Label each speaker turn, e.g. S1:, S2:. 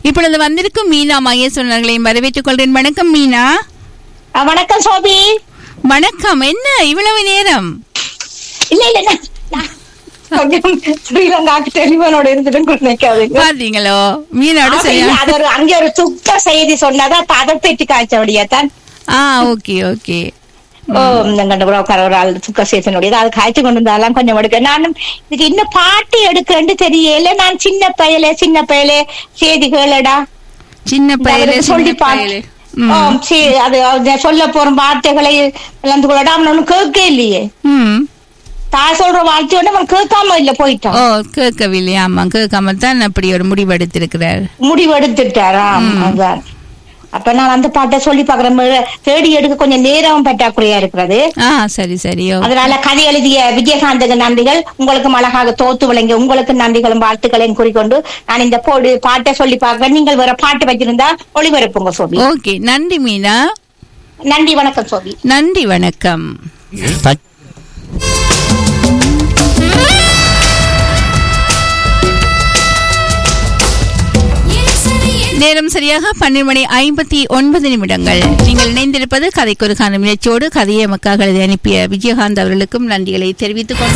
S1: இப்பொழுது வந்திருக்கும் மீனா மகேஸ்வரர்களையும் வரவேற்றுக் கொள்கிறேன் வணக்கம் மீனா
S2: அஹ் வணக்கம் சோபி
S1: வணக்கம் என்ன இவ்வளவு நேரம்
S2: இல்ல இல்ல நான் நான் கொஞ்சம் ஸ்ரீலங்காக்கு டெலிபோனோட இருந்துட்டு நினைக்காதீங்க
S1: பாத்தீங்களோ மீனோட
S2: ஆமா,
S1: சரியா
S2: இல்ல, அது ஒரு அங்க ஒரு துக்க செய்தி சொன்னதா அப்ப அதை பற்றி காய்ச்சபடியா தான்
S1: ஆ ஓகே ஓகே
S2: ஓ எங்கண்ட புரோக்கர் ஒரு ஆள் துக்க செய்தினுடையது அது காய்ச்சி கொண்டு வந்தாலும் கொஞ்சம் எடுக்க நானும் இதுக்கு என்ன பாட்டு எடுக்கிறேன்னு தெரியல நான் சின்ன பயலே சின்ன பயலே செய்தி கேளடா
S1: சின்ன பயலே
S2: அவருக்கு சொல்லி
S1: சின்ன
S2: பாட்டு
S1: பயலே ம்.
S2: ஆம், சரி, அது அது சொல்ல போற வார்த்தைகளை இழந்து கொள்ளடா அவன் ஒண்ணும் கேட்க இல்லையே
S1: ம்
S2: தான் சொல்ற வார்த்தையோட அவன் கேட்காம இல்ல போயிட்டான்
S1: ஓ கேட்கவில்லை ஆமா கேட்காம தான் அப்படி ஒரு முடிவு எடுத்திருக்கிறார்
S2: முடிவெடுத்துட்டாராம் அதான் அப்ப நான் அந்த பாட்டை சொல்லி பாக்குறேன் மு- தேடி எடுக்க கொஞ்சம் நேரம் பற்றாக்குறையா இருக்கிறது
S1: ஆ சரி சரி ஓ
S2: அதனால கதை எழுதிய விஜயகாந்துக்கு நன்றிகள் உங்களுக்கு அழகாக தோத்து விளங்கிய உங்களுக்கு நன்றிகளும் வாழ்த்துக்களையும் குறிக்கொண்டு நான் இந்த போடு பாட்டை சொல்லி பார்க்கிறேன் நீங்கள் வேற பாட்டு வச்சிருந்தா ஒளிபரப்புங்க சோபி
S1: ஓகே நன்றி மீனா
S2: நன்றி வணக்கம் சோபி
S1: நன்றி வணக்கம்
S3: தக்-
S1: நேரம் சரியாக பன்னிரண்டு மணி ஐம்பத்தி ஒன்பது நிமிடங்கள் நீங்கள் இணைந்திருப்பது கதைக்கு ஒரு காணும் நிகழ்ச்சியோடு கதையை மக்கள் எழுதி அனுப்பிய விஜயகாந்த் அவர்களுக்கும் நன்றிகளை தெரிவித்துக் கொண்டு